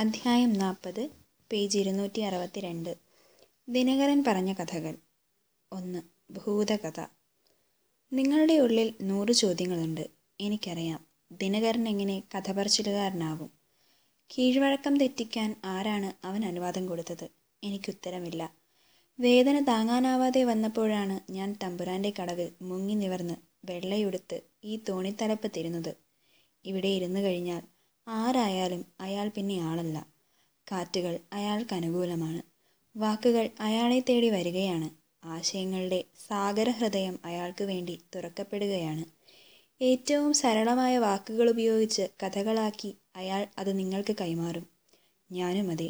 അധ്യായം നാൽപ്പത് പേജ് ഇരുന്നൂറ്റി അറുപത്തി രണ്ട് ദിനകരൻ പറഞ്ഞ കഥകൾ ഒന്ന് ഭൂതകഥ നിങ്ങളുടെ ഉള്ളിൽ നൂറ് ചോദ്യങ്ങളുണ്ട് എനിക്കറിയാം ദിനകരൻ എങ്ങനെ കഥ പറച്ചിലുകാരനാവും കീഴ്വഴക്കം തെറ്റിക്കാൻ ആരാണ് അവൻ അനുവാദം കൊടുത്തത് എനിക്കുത്തരമില്ല വേദന താങ്ങാനാവാതെ വന്നപ്പോഴാണ് ഞാൻ തമ്പുരാൻ്റെ കടവിൽ മുങ്ങി നിവർന്ന് വെള്ളയുടുത്ത് ഈ തോണിത്തലപ്പ് തിരുന്നത് ഇവിടെ ഇരുന്നു കഴിഞ്ഞാൽ ആരായാലും അയാൾ പിന്നെ ആളല്ല കാറ്റുകൾ അയാൾക്ക് അനുകൂലമാണ് വാക്കുകൾ അയാളെ തേടി വരികയാണ് ആശയങ്ങളുടെ സാഗരഹൃദയം അയാൾക്ക് വേണ്ടി തുറക്കപ്പെടുകയാണ് ഏറ്റവും സരളമായ വാക്കുകൾ ഉപയോഗിച്ച് കഥകളാക്കി അയാൾ അത് നിങ്ങൾക്ക് കൈമാറും ഞാനും അതെ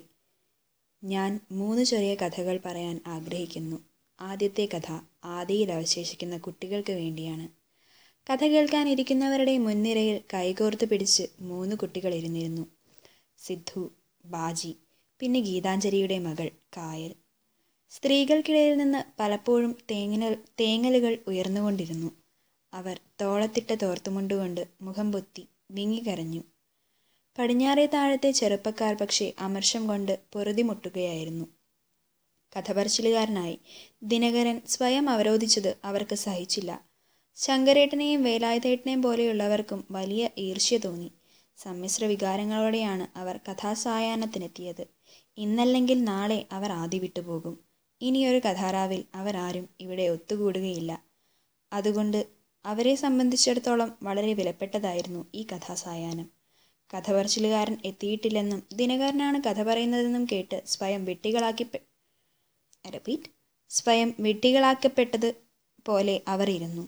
ഞാൻ മൂന്ന് ചെറിയ കഥകൾ പറയാൻ ആഗ്രഹിക്കുന്നു ആദ്യത്തെ കഥ ആദിയിൽ അവശേഷിക്കുന്ന കുട്ടികൾക്ക് വേണ്ടിയാണ് കഥ കേൾക്കാൻ ഇരിക്കുന്നവരുടെ മുൻനിരയിൽ കൈകോർത്ത് പിടിച്ച് മൂന്ന് കുട്ടികൾ ഇരുന്നിരുന്നു സിദ്ധു ബാജി പിന്നെ ഗീതാഞ്ജലിയുടെ മകൾ കായൽ സ്ത്രീകൾക്കിടയിൽ നിന്ന് പലപ്പോഴും തേങ്ങൽ തേങ്ങലുകൾ ഉയർന്നുകൊണ്ടിരുന്നു അവർ തോളത്തിട്ട തോർത്തുമുണ്ടുകൊണ്ട് മുഖം പൊത്തി വിങ്ങിക്കരഞ്ഞു പടിഞ്ഞാറേ താഴത്തെ ചെറുപ്പക്കാർ പക്ഷേ അമർഷം കൊണ്ട് പൊറുതിമുട്ടുകയായിരുന്നു കഥ പറച്ചിലുകാരനായി ദിനകരൻ സ്വയം അവരോധിച്ചത് അവർക്ക് സഹിച്ചില്ല ശങ്കരേട്ടനെയും വേലായുധേട്ടനെയും പോലെയുള്ളവർക്കും വലിയ ഈർഷ്യ തോന്നി സമ്മിശ്ര വികാരങ്ങളോടെയാണ് അവർ കഥാസായാഹ്നത്തിനെത്തിയത് ഇന്നല്ലെങ്കിൽ നാളെ അവർ ആദി വിട്ടുപോകും ഇനിയൊരു കഥാറാവിൽ അവരാരും ഇവിടെ ഒത്തുകൂടുകയില്ല അതുകൊണ്ട് അവരെ സംബന്ധിച്ചിടത്തോളം വളരെ വിലപ്പെട്ടതായിരുന്നു ഈ കഥാസായാഹ്നം കഥ പറച്ചിലുകാരൻ എത്തിയിട്ടില്ലെന്നും ദിനകരനാണ് കഥ പറയുന്നതെന്നും കേട്ട് സ്വയം വെട്ടികളാക്കി റിപ്പീറ്റ് സ്വയം വെട്ടികളാക്കപ്പെട്ടത് പോലെ അവർ ഇരുന്നു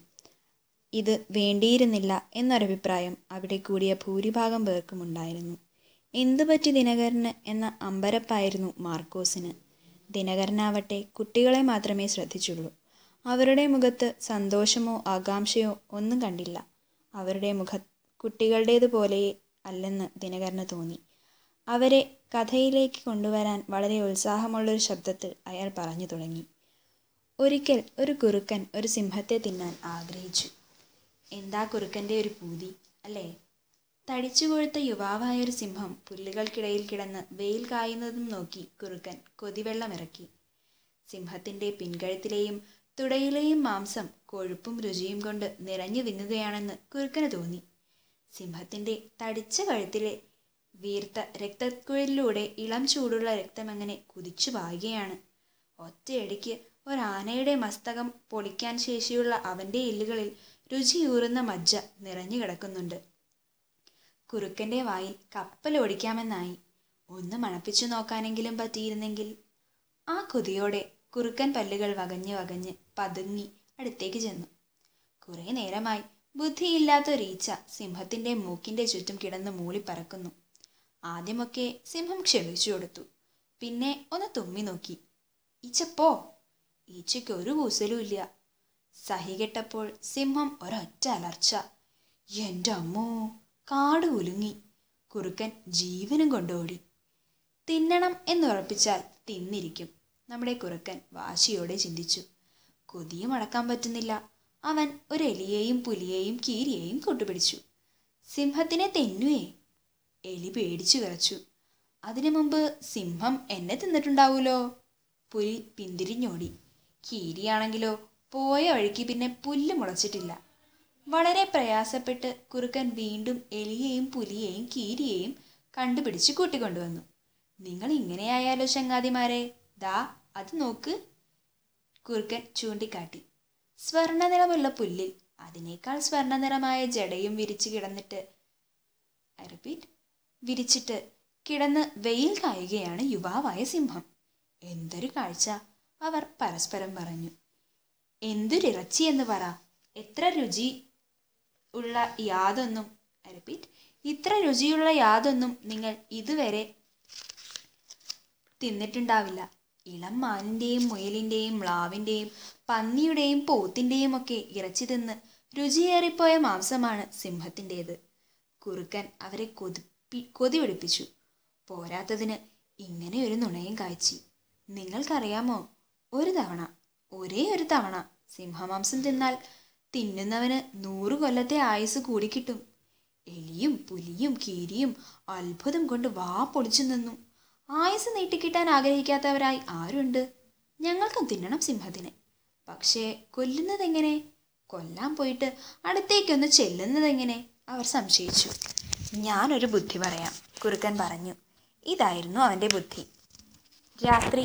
ഇത് വേണ്ടിയിരുന്നില്ല എന്നൊരഭിപ്രായം അവിടെ കൂടിയ ഭൂരിഭാഗം പേർക്കും ഉണ്ടായിരുന്നു എന്തുപറ്റി ദിനകരന് എന്ന അമ്പരപ്പായിരുന്നു മാർക്കോസിന് ദിനകരനാവട്ടെ കുട്ടികളെ മാത്രമേ ശ്രദ്ധിച്ചുള്ളൂ അവരുടെ മുഖത്ത് സന്തോഷമോ ആകാംക്ഷയോ ഒന്നും കണ്ടില്ല അവരുടെ മുഖ കുട്ടികളുടേതുപോലെ അല്ലെന്ന് ദിനകരന് തോന്നി അവരെ കഥയിലേക്ക് കൊണ്ടുവരാൻ വളരെ ഉത്സാഹമുള്ളൊരു ശബ്ദത്തിൽ അയാൾ പറഞ്ഞു തുടങ്ങി ഒരിക്കൽ ഒരു കുറുക്കൻ ഒരു സിംഹത്തെ തിന്നാൻ ആഗ്രഹിച്ചു എന്താ കുറുക്കൻ്റെ ഒരു പൂതി അല്ലേ തടിച്ചു കൊഴുത്ത യുവാവായ ഒരു സിംഹം പുല്ലുകൾക്കിടയിൽ കിടന്ന് വെയിൽ കായുന്നതും നോക്കി കുറുക്കൻ കൊതിവെള്ളമിറക്കി സിംഹത്തിൻ്റെ പിൻകഴുത്തിലെയും തുടയിലെയും മാംസം കൊഴുപ്പും രുചിയും കൊണ്ട് നിറഞ്ഞു വിങ്ങുകയാണെന്ന് കുറുക്കന് തോന്നി സിംഹത്തിൻ്റെ തടിച്ച കഴുത്തിലെ വീർത്ത രക്തക്കുഴലിലൂടെ ഇളം ചൂടുള്ള രക്തമങ്ങനെ കുതിച്ചു പായുകയാണ് ഒറ്റയടിക്ക് ഒരാനയുടെ മസ്തകം പൊളിക്കാൻ ശേഷിയുള്ള അവൻ്റെ എല്ലുകളിൽ രുചിയൂറുന്ന മജ്ജ നിറഞ്ഞു കിടക്കുന്നുണ്ട് കുറുക്കൻ്റെ വായിൽ കപ്പൽ ഓടിക്കാമെന്നായി ഒന്ന് മണപ്പിച്ചു നോക്കാനെങ്കിലും പറ്റിയിരുന്നെങ്കിൽ ആ കൊതിയോടെ കുറുക്കൻ പല്ലുകൾ വകഞ്ഞ് വകഞ്ഞ് പതുങ്ങി അടുത്തേക്ക് ചെന്നു കുറേ നേരമായി ബുദ്ധിയില്ലാത്തൊരീച്ച സിംഹത്തിൻ്റെ മൂക്കിൻ്റെ ചുറ്റും കിടന്ന് മൂളിപ്പറക്കുന്നു ആദ്യമൊക്കെ സിംഹം ക്ഷമിച്ചു കൊടുത്തു പിന്നെ ഒന്ന് തുമ്മി നോക്കി ഈച്ചപ്പോ ഈച്ചയ്ക്ക് ഒരു കൂസലും ഇല്ല സഹികെട്ടപ്പോൾ സിംഹം ഒരൊറ്റ അലർച്ച എൻ്റെ അമ്മോ കാട് കുലുങ്ങി കുറുക്കൻ ജീവനും കൊണ്ടോടി തിന്നണം എന്നുറപ്പിച്ചാൽ തിന്നിരിക്കും നമ്മുടെ കുറുക്കൻ വാശിയോടെ ചിന്തിച്ചു കൊതിയും അടക്കാൻ പറ്റുന്നില്ല അവൻ ഒരു എലിയെയും പുലിയെയും കീരിയെയും കൂട്ടുപിടിച്ചു സിംഹത്തിനെ തെന്നുവേ എലി പേടിച്ചു വിറച്ചു അതിനു മുമ്പ് സിംഹം എന്നെ തിന്നിട്ടുണ്ടാവൂലോ പുലി പിന്തിരിഞ്ഞോടി കീരിയാണെങ്കിലോ പോയ വഴിക്ക് പിന്നെ പുല്ല് മുളച്ചിട്ടില്ല വളരെ പ്രയാസപ്പെട്ട് കുറുക്കൻ വീണ്ടും എലിയെയും പുലിയെയും കീരിയെയും കണ്ടുപിടിച്ച് കൂട്ടിക്കൊണ്ടുവന്നു നിങ്ങൾ ഇങ്ങനെയായാലോ ചങ്ങാതിമാരെ ദാ അത് നോക്ക് കുറുക്കൻ ചൂണ്ടിക്കാട്ടി സ്വർണ്ണനിറമുള്ള പുല്ലിൽ അതിനേക്കാൾ സ്വർണ്ണനിറമായ ജടയും വിരിച്ചു കിടന്നിട്ട് ഐ റിപ്പീറ്റ് വിരിച്ചിട്ട് കിടന്ന് വെയിൽ കായുകയാണ് യുവാവായ സിംഹം എന്തൊരു കാഴ്ച അവർ പരസ്പരം പറഞ്ഞു എന്തൊരിറച്ചി എന്ന് പറ എത്ര രുചി ഉള്ള യാതൊന്നും ഐ റിപ്പീറ്റ് ഇത്ര രുചിയുള്ള യാതൊന്നും നിങ്ങൾ ഇതുവരെ തിന്നിട്ടുണ്ടാവില്ല ഇളം മാനിൻ്റെയും മുയലിൻ്റെയും മ്ലാവിൻ്റെയും പന്നിയുടെയും പോത്തിൻ്റെയും ഒക്കെ ഇറച്ചി തിന്ന് രുചിയേറിപ്പോയ മാംസമാണ് സിംഹത്തിൻ്റേത് കുറുക്കൻ അവരെ കൊതിപ്പി കൊതി പിടിപ്പിച്ചു പോരാത്തതിന് ഇങ്ങനെ ഒരു നുണയും കാഴ്ചി നിങ്ങൾക്കറിയാമോ ഒരു തവണ ഒരേ ഒരു തവണ സിംഹമാംസം തിന്നാൽ തിന്നുന്നവന് നൂറു കൊല്ലത്തെ ആയുസ് കൂടിക്കിട്ടും എലിയും പുലിയും കീരിയും അത്ഭുതം കൊണ്ട് വാ പൊളിച്ചു നിന്നു ആയുസ് നീട്ടിക്കിട്ടാൻ ആഗ്രഹിക്കാത്തവരായി ആരുണ്ട് ഞങ്ങൾക്കും തിന്നണം സിംഹത്തിനെ പക്ഷേ കൊല്ലുന്നതെങ്ങനെ കൊല്ലാൻ പോയിട്ട് അടുത്തേക്കൊന്ന് ചെല്ലുന്നതെങ്ങനെ അവർ സംശയിച്ചു ഞാനൊരു ബുദ്ധി പറയാം കുറുക്കൻ പറഞ്ഞു ഇതായിരുന്നു അവൻ്റെ ബുദ്ധി രാത്രി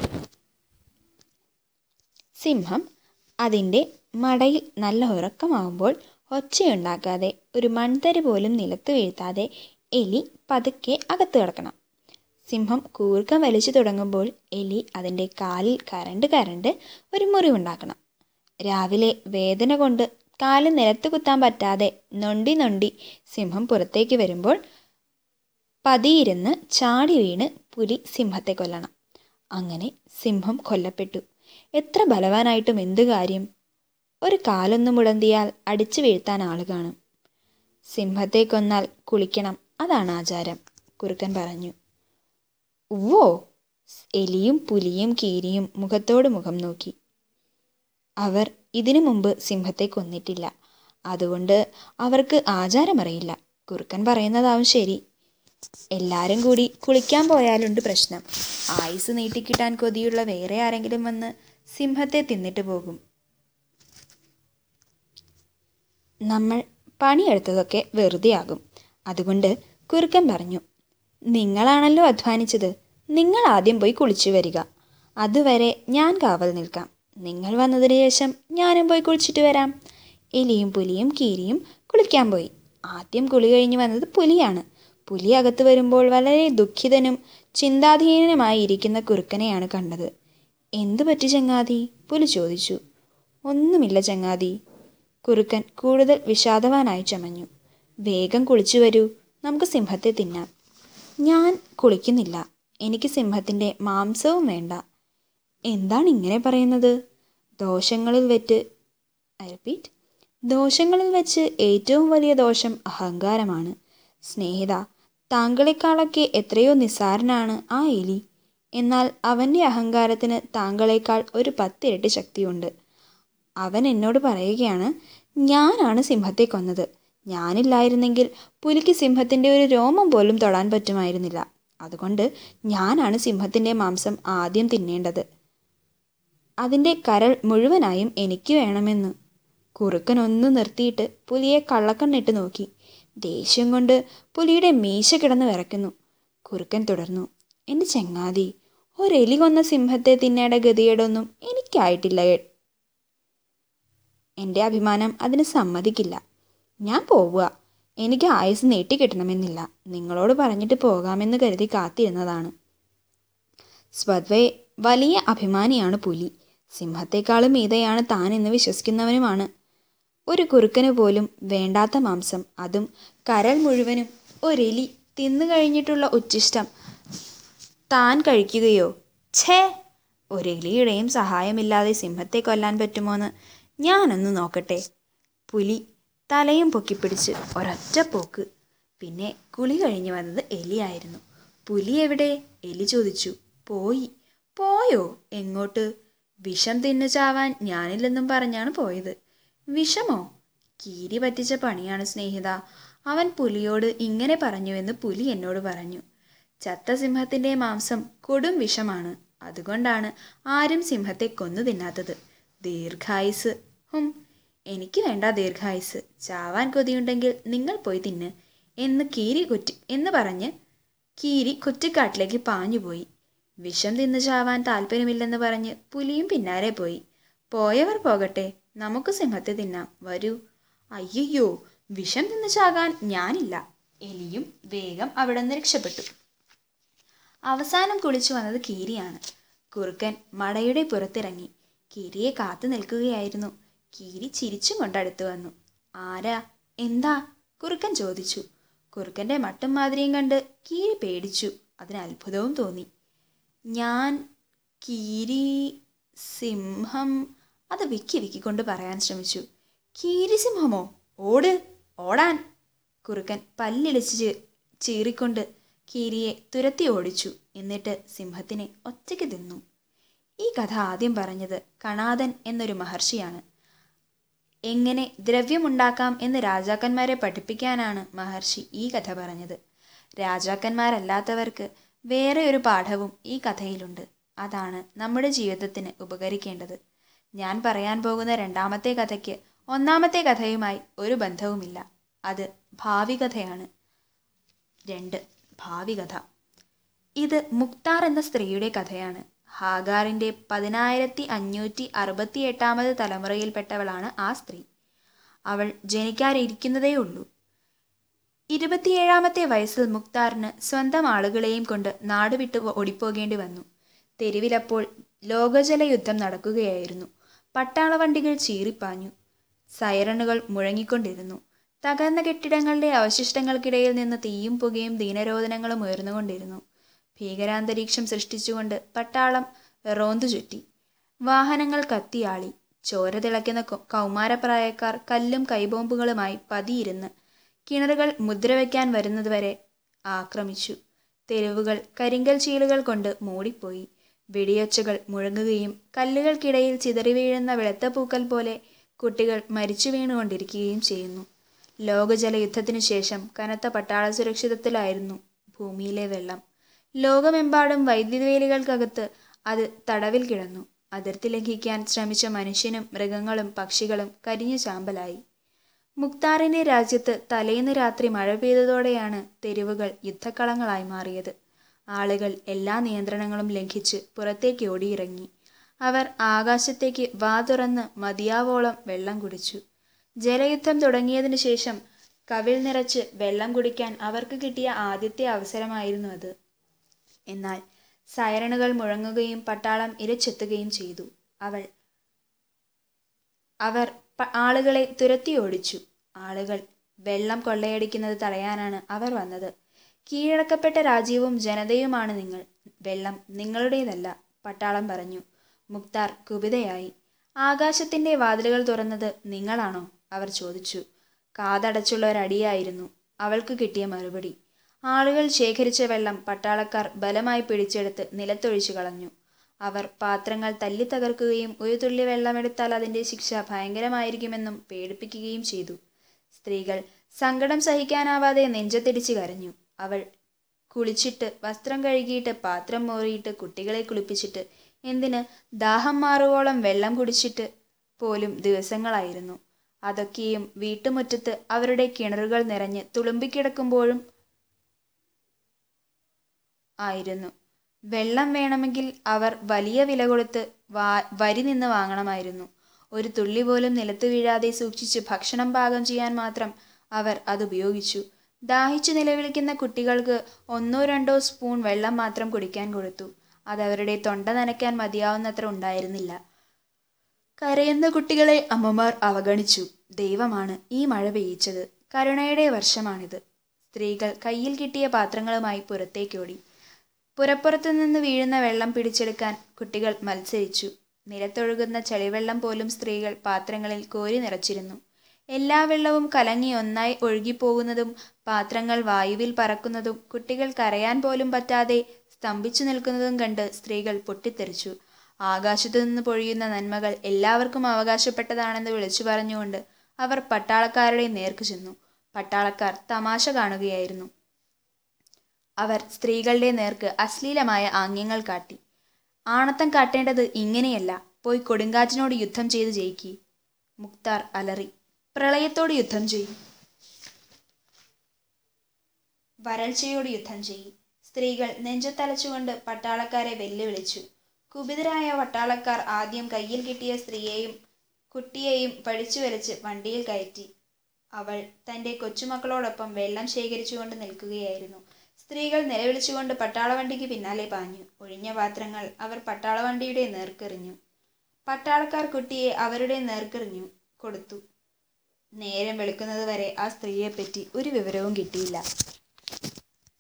സിംഹം അതിൻ്റെ മടയിൽ നല്ല ഉറക്കമാവുമ്പോൾ ഒച്ചയുണ്ടാക്കാതെ ഒരു മൺതരി പോലും നിലത്ത് വീഴ്ത്താതെ എലി പതുക്കെ അകത്ത് കിടക്കണം സിംഹം കൂർക്കം വലിച്ചു തുടങ്ങുമ്പോൾ എലി അതിൻ്റെ കാലിൽ കരണ്ട് കരണ്ട് ഒരു മുറിവുണ്ടാക്കണം രാവിലെ വേദന കൊണ്ട് കാല് നിലത്ത് കുത്താൻ പറ്റാതെ നൊണ്ടി നൊണ്ടി സിംഹം പുറത്തേക്ക് വരുമ്പോൾ പതിയിരുന്ന് ചാടി വീണ് പുലി സിംഹത്തെ കൊല്ലണം അങ്ങനെ സിംഹം കൊല്ലപ്പെട്ടു എത്ര ബലവാനായിട്ടും എന്തു കാര്യം ഒരു കാലൊന്ന് മുടന്തിയാൽ അടിച്ചു വീഴ്ത്താൻ ആള് കാണും സിംഹത്തെ കൊന്നാൽ കുളിക്കണം അതാണ് ആചാരം കുറുക്കൻ പറഞ്ഞു ഉവ്വോ എലിയും പുലിയും കീരിയും മുഖത്തോട് മുഖം നോക്കി അവർ ഇതിനു മുമ്പ് സിംഹത്തെ കൊന്നിട്ടില്ല അതുകൊണ്ട് അവർക്ക് ആചാരമറിയില്ല കുറുക്കൻ പറയുന്നതാവും ശരി എല്ലാരും കൂടി കുളിക്കാൻ പോയാലുണ്ട് പ്രശ്നം ആയുസ് നീട്ടിക്കിട്ടാൻ കൊതിയുള്ള വേറെ ആരെങ്കിലും വന്ന് സിംഹത്തെ തിന്നിട്ട് പോകും നമ്മൾ പണിയെടുത്തതൊക്കെ വെറുതെയാകും അതുകൊണ്ട് കുറുക്കൻ പറഞ്ഞു നിങ്ങളാണല്ലോ അധ്വാനിച്ചത് നിങ്ങൾ ആദ്യം പോയി കുളിച്ചു വരിക അതുവരെ ഞാൻ കാവൽ നിൽക്കാം നിങ്ങൾ വന്നതിന് ശേഷം ഞാനും പോയി കുളിച്ചിട്ട് വരാം എലിയും പുലിയും കീരിയും കുളിക്കാൻ പോയി ആദ്യം കുളി കഴിഞ്ഞ് വന്നത് പുലിയാണ് പുലി അകത്ത് വരുമ്പോൾ വളരെ ദുഃഖിതനും ചിന്താധീനനുമായി ഇരിക്കുന്ന കുറുക്കനെയാണ് കണ്ടത് എന്തു പറ്റി ചങ്ങാതി പുലി ചോദിച്ചു ഒന്നുമില്ല ചങ്ങാതി കുറുക്കൻ കൂടുതൽ വിഷാദവാനായി ചമഞ്ഞു വേഗം കുളിച്ചു വരൂ നമുക്ക് സിംഹത്തെ തിന്നാം ഞാൻ കുളിക്കുന്നില്ല എനിക്ക് സിംഹത്തിൻ്റെ മാംസവും വേണ്ട എന്താണ് ഇങ്ങനെ പറയുന്നത് ദോഷങ്ങളിൽ വെച്ച് ഐ റിപ്പീറ്റ് ദോഷങ്ങളിൽ വെച്ച് ഏറ്റവും വലിയ ദോഷം അഹങ്കാരമാണ് സ്നേഹിത താങ്കളെക്കാളൊക്കെ എത്രയോ നിസ്സാരനാണ് ആ എലി എന്നാൽ അവൻ്റെ അഹങ്കാരത്തിന് താങ്കളെക്കാൾ ഒരു പത്തിരട്ടി ശക്തിയുണ്ട് അവൻ എന്നോട് പറയുകയാണ് ഞാനാണ് സിംഹത്തെ കൊന്നത് ഞാനില്ലായിരുന്നെങ്കിൽ പുലിക്ക് സിംഹത്തിൻ്റെ ഒരു രോമം പോലും തൊടാൻ പറ്റുമായിരുന്നില്ല അതുകൊണ്ട് ഞാനാണ് സിംഹത്തിൻ്റെ മാംസം ആദ്യം തിന്നേണ്ടത് അതിൻ്റെ കരൾ മുഴുവനായും എനിക്ക് വേണമെന്ന് കുറുക്കൻ ഒന്ന് നിർത്തിയിട്ട് പുലിയെ കള്ളക്കണ്ണിട്ട് നോക്കി ദേഷ്യം കൊണ്ട് പുലിയുടെ മീശ കിടന്ന് വിറയ്ക്കുന്നു കുറുക്കൻ തുടർന്നു എൻ്റെ ചെങ്ങാതി ഒരെലി കൊന്ന സിംഹത്തെ തിന്നേണ്ട ഗതികേടൊന്നും എനിക്കായിട്ടില്ല എൻ്റെ അഭിമാനം അതിന് സമ്മതിക്കില്ല ഞാൻ പോവുക എനിക്ക് ആയുസ് നീട്ടിക്കിട്ടണമെന്നില്ല നിങ്ങളോട് പറഞ്ഞിട്ട് പോകാമെന്ന് കരുതി കാത്തിരുന്നതാണ് സ്വദ്വേ വലിയ അഭിമാനിയാണ് പുലി സിംഹത്തെക്കാളും മീതയാണ് താൻ എന്ന് വിശ്വസിക്കുന്നവനുമാണ് ഒരു കുറുക്കന് പോലും വേണ്ടാത്ത മാംസം അതും കരൾ മുഴുവനും ഒരെലി തിന്നു കഴിഞ്ഞിട്ടുള്ള ഉച്ഛിഷ്ടം താൻ കഴിക്കുകയോ ഛേ ഒരെലിയുടെയും സഹായമില്ലാതെ സിംഹത്തെ കൊല്ലാൻ പറ്റുമോന്ന് ഞാനൊന്ന് നോക്കട്ടെ പുലി തലയും പൊക്കിപ്പിടിച്ച് ഒരൊറ്റ പോക്ക് പിന്നെ കുളി കഴിഞ്ഞു വന്നത് എലിയായിരുന്നു പുലി എവിടെ എലി ചോദിച്ചു പോയി പോയോ എങ്ങോട്ട് വിഷം തിന്നു ചാവാൻ ഞാനില്ലെന്നും പറഞ്ഞാണ് പോയത് വിഷമോ കീരി പറ്റിച്ച പണിയാണ് സ്നേഹിത അവൻ പുലിയോട് ഇങ്ങനെ പറഞ്ഞുവെന്ന് പുലി എന്നോട് പറഞ്ഞു ചത്ത സിംഹത്തിൻ്റെ മാംസം കൊടും വിഷമാണ് അതുകൊണ്ടാണ് ആരും സിംഹത്തെ കൊന്നു തിന്നാത്തത് ദീർഘായുസ് ഹും എനിക്ക് വേണ്ട ദീർഘായുസ് ചാവാൻ കൊതിയുണ്ടെങ്കിൽ നിങ്ങൾ പോയി തിന്ന് എന്ന് കീരി കുറ്റി എന്ന് പറഞ്ഞ് കീരി കുറ്റിക്കാട്ടിലേക്ക് പാഞ്ഞുപോയി വിഷം തിന്നു ചാവാൻ താല്പര്യമില്ലെന്ന് പറഞ്ഞ് പുലിയും പിന്നാലെ പോയി പോയവർ പോകട്ടെ നമുക്ക് സിംഹത്തെ തിന്നാം വരൂ അയ്യയ്യോ വിഷം തിന്നു ചാകാൻ ഞാനില്ല എലിയും വേഗം അവിടെ നിന്ന് രക്ഷപ്പെട്ടു അവസാനം കുളിച്ചു വന്നത് കീരിയാണ് കുറുക്കൻ മടയുടെ പുറത്തിറങ്ങി കീരിയെ കാത്തു നിൽക്കുകയായിരുന്നു കീരി ചിരിച്ചും കൊണ്ട് അടുത്തു വന്നു ആരാ എന്താ കുറുക്കൻ ചോദിച്ചു കുറുക്കൻ്റെ മട്ടും മാതിരിയും കണ്ട് കീരി പേടിച്ചു അതിന് അത്ഭുതവും തോന്നി ഞാൻ കീരി സിംഹം അത് വിക്കി വിക്കിക്കൊണ്ട് പറയാൻ ശ്രമിച്ചു കീരി സിംഹമോ ഓട് ഓടാൻ കുറുക്കൻ പല്ലിളിച്ച് ചീ- ചീറിക്കൊണ്ട് കീരിയെ തുരത്തി ഓടിച്ചു എന്നിട്ട് സിംഹത്തിനെ ഒറ്റയ്ക്ക് തിന്നു ഈ കഥ ആദ്യം പറഞ്ഞത് കണാദൻ എന്നൊരു മഹർഷിയാണ് എങ്ങനെ ദ്രവ്യമുണ്ടാക്കാം എന്ന് രാജാക്കന്മാരെ പഠിപ്പിക്കാനാണ് മഹർഷി ഈ കഥ പറഞ്ഞത് രാജാക്കന്മാരല്ലാത്തവർക്ക് വേറെ ഒരു പാഠവും ഈ കഥയിലുണ്ട് അതാണ് നമ്മുടെ ജീവിതത്തിന് ഉപകരിക്കേണ്ടത് ഞാൻ പറയാൻ പോകുന്ന രണ്ടാമത്തെ കഥയ്ക്ക് ഒന്നാമത്തെ കഥയുമായി ഒരു ബന്ധവുമില്ല അത് ഭാവി കഥയാണ് രണ്ട് ഭാവി കഥ ഇത് മുക്താർ എന്ന സ്ത്രീയുടെ കഥയാണ് ഹാഗാറിന്റെ പതിനായിരത്തി അഞ്ഞൂറ്റി അറുപത്തി എട്ടാമത് തലമുറയിൽപ്പെട്ടവളാണ് ആ സ്ത്രീ അവൾ ജനിക്കാനിരിക്കുന്നതേ ഉള്ളൂ ഇരുപത്തിയേഴാമത്തെ വയസ്സിൽ മുക്താറിന് സ്വന്തം ആളുകളെയും കൊണ്ട് നാട് വിട്ട് ഓടിപ്പോകേണ്ടി വന്നു തെരുവിലപ്പോൾ ലോകജല യുദ്ധം നടക്കുകയായിരുന്നു പട്ടാള വണ്ടികൾ ചീറിപ്പാഞ്ഞു സൈറണുകൾ മുഴങ്ങിക്കൊണ്ടിരുന്നു തകർന്ന കെട്ടിടങ്ങളുടെ അവശിഷ്ടങ്ങൾക്കിടയിൽ നിന്ന് തീയും പുകയും ദീനരോധനങ്ങളും ഉയർന്നുകൊണ്ടിരുന്നു ഭീകരാന്തരീക്ഷം സൃഷ്ടിച്ചുകൊണ്ട് പട്ടാളം റോന്തു ചുറ്റി വാഹനങ്ങൾ കത്തിയാളി ചോര തിളയ്ക്കുന്ന കൗമാരപ്രായക്കാർ കല്ലും കൈബോംബുകളുമായി പതിയിരുന്ന് കിണറുകൾ മുദ്രവെക്കാൻ വരുന്നതുവരെ ആക്രമിച്ചു തെരുവുകൾ കരിങ്കൽ ചീളുകൾ കൊണ്ട് മൂടിപ്പോയി വെടിയൊച്ചകൾ മുഴങ്ങുകയും കല്ലുകൾക്കിടയിൽ ചിതറി വീഴുന്ന വെളുത്ത പൂക്കൽ പോലെ കുട്ടികൾ മരിച്ചു വീണുകൊണ്ടിരിക്കുകയും ചെയ്യുന്നു ലോകജല യുദ്ധത്തിനു ശേഷം കനത്ത പട്ടാള സുരക്ഷിതത്തിലായിരുന്നു ഭൂമിയിലെ വെള്ളം ലോകമെമ്പാടും വൈദ്യുതി വേലികൾക്കകത്ത് അത് തടവിൽ കിടന്നു അതിർത്തി ലംഘിക്കാൻ ശ്രമിച്ച മനുഷ്യനും മൃഗങ്ങളും പക്ഷികളും കരിഞ്ഞു ചാമ്പലായി മുക്താറിന്റെ രാജ്യത്ത് തലേന്ന് രാത്രി മഴ പെയ്തതോടെയാണ് തെരുവുകൾ യുദ്ധക്കളങ്ങളായി മാറിയത് ആളുകൾ എല്ലാ നിയന്ത്രണങ്ങളും ലംഘിച്ച് പുറത്തേക്ക് ഓടിയിറങ്ങി അവർ ആകാശത്തേക്ക് വാ തുറന്ന് മതിയാവോളം വെള്ളം കുടിച്ചു ജലയുദ്ധം തുടങ്ങിയതിനു ശേഷം കവിൾ നിറച്ച് വെള്ളം കുടിക്കാൻ അവർക്ക് കിട്ടിയ ആദ്യത്തെ അവസരമായിരുന്നു അത് എന്നാൽ സൈറണുകൾ മുഴങ്ങുകയും പട്ടാളം ഇരച്ചെത്തുകയും ചെയ്തു അവൾ അവർ ആളുകളെ തുരത്തി ഓടിച്ചു ആളുകൾ വെള്ളം കൊള്ളയടിക്കുന്നത് തടയാനാണ് അവർ വന്നത് കീഴടക്കപ്പെട്ട രാജ്യവും ജനതയുമാണ് നിങ്ങൾ വെള്ളം നിങ്ങളുടേതല്ല പട്ടാളം പറഞ്ഞു മുക്താർ കുപിതയായി ആകാശത്തിന്റെ വാതിലുകൾ തുറന്നത് നിങ്ങളാണോ അവർ ചോദിച്ചു കാതടച്ചുള്ള ഒരടിയായിരുന്നു അവൾക്ക് കിട്ടിയ മറുപടി ആളുകൾ ശേഖരിച്ച വെള്ളം പട്ടാളക്കാർ ബലമായി പിടിച്ചെടുത്ത് നിലത്തൊഴിച്ചു കളഞ്ഞു അവർ പാത്രങ്ങൾ തല്ലി തകർക്കുകയും ഒരു തുള്ളി വെള്ളമെടുത്താൽ അതിന്റെ ശിക്ഷ ഭയങ്കരമായിരിക്കുമെന്നും പേടിപ്പിക്കുകയും ചെയ്തു സ്ത്രീകൾ സങ്കടം സഹിക്കാനാവാതെ നെഞ്ചത്തിടിച്ച് കരഞ്ഞു അവൾ കുളിച്ചിട്ട് വസ്ത്രം കഴുകിയിട്ട് പാത്രം മോറിയിട്ട് കുട്ടികളെ കുളിപ്പിച്ചിട്ട് എന്തിന് ദാഹം മാറുവോളം വെള്ളം കുടിച്ചിട്ട് പോലും ദിവസങ്ങളായിരുന്നു അതൊക്കെയും വീട്ടുമുറ്റത്ത് അവരുടെ കിണറുകൾ നിറഞ്ഞ് തുളുമ്പിക്കിടക്കുമ്പോഴും ആയിരുന്നു വെള്ളം വേണമെങ്കിൽ അവർ വലിയ വില കൊടുത്ത് വാ വരി നിന്ന് വാങ്ങണമായിരുന്നു ഒരു തുള്ളി പോലും നിലത്ത് വീഴാതെ സൂക്ഷിച്ച് ഭക്ഷണം പാകം ചെയ്യാൻ മാത്രം അവർ അത് ഉപയോഗിച്ചു ദാഹിച്ചു നിലവിളിക്കുന്ന കുട്ടികൾക്ക് ഒന്നോ രണ്ടോ സ്പൂൺ വെള്ളം മാത്രം കുടിക്കാൻ കൊടുത്തു അതവരുടെ തൊണ്ട നനയ്ക്കാൻ മതിയാവുന്നത്ര ഉണ്ടായിരുന്നില്ല കരയുന്ന കുട്ടികളെ അമ്മമാർ അവഗണിച്ചു ദൈവമാണ് ഈ മഴ പെയ്യിച്ചത് കരുണയുടെ വർഷമാണിത് സ്ത്രീകൾ കയ്യിൽ കിട്ടിയ പാത്രങ്ങളുമായി പുറത്തേക്കോടി പുറപ്പുറത്തു നിന്ന് വീഴുന്ന വെള്ളം പിടിച്ചെടുക്കാൻ കുട്ടികൾ മത്സരിച്ചു നിലത്തൊഴുകുന്ന ചളിവെള്ളം പോലും സ്ത്രീകൾ പാത്രങ്ങളിൽ കോരി നിറച്ചിരുന്നു എല്ലാ വെള്ളവും കലങ്ങി ഒന്നായി ഒഴുകിപ്പോകുന്നതും പാത്രങ്ങൾ വായുവിൽ പറക്കുന്നതും കുട്ടികൾ കരയാൻ പോലും പറ്റാതെ സ്തംഭിച്ചു നിൽക്കുന്നതും കണ്ട് സ്ത്രീകൾ പൊട്ടിത്തെറിച്ചു ആകാശത്തു നിന്ന് പൊഴിയുന്ന നന്മകൾ എല്ലാവർക്കും അവകാശപ്പെട്ടതാണെന്ന് വിളിച്ചു പറഞ്ഞുകൊണ്ട് അവർ പട്ടാളക്കാരുടെ നേർക്ക് ചെന്നു പട്ടാളക്കാർ തമാശ കാണുകയായിരുന്നു അവർ സ്ത്രീകളുടെ നേർക്ക് അശ്ലീലമായ ആംഗ്യങ്ങൾ കാട്ടി ആണത്തം കാട്ടേണ്ടത് ഇങ്ങനെയല്ല പോയി കൊടുങ്കാറ്റിനോട് യുദ്ധം ചെയ്ത് ജയിക്കി മുക്താർ അലറി പ്രളയത്തോട് യുദ്ധം ചെയ്യും വരൾച്ചയോട് യുദ്ധം ചെയ്യും സ്ത്രീകൾ നെഞ്ചത്തലച്ചുകൊണ്ട് പട്ടാളക്കാരെ വെല്ലുവിളിച്ചു കുപിതരായ പട്ടാളക്കാർ ആദ്യം കയ്യിൽ കിട്ടിയ സ്ത്രീയെയും കുട്ടിയെയും പഴിച്ചു വലിച്ച് വണ്ടിയിൽ കയറ്റി അവൾ തന്റെ കൊച്ചുമക്കളോടൊപ്പം വെള്ളം ശേഖരിച്ചുകൊണ്ട് നിൽക്കുകയായിരുന്നു സ്ത്രീകൾ നിലവിളിച്ചുകൊണ്ട് പട്ടാളവണ്ടിക്ക് പിന്നാലെ പാഞ്ഞു ഒഴിഞ്ഞ പാത്രങ്ങൾ അവർ പട്ടാളവണ്ടിയുടെ നേർക്കെറിഞ്ഞു പട്ടാളക്കാർ കുട്ടിയെ അവരുടെ നേർക്കെറിഞ്ഞു കൊടുത്തു നേരം വെളുക്കുന്നത് വരെ ആ സ്ത്രീയെപ്പറ്റി ഒരു വിവരവും കിട്ടിയില്ല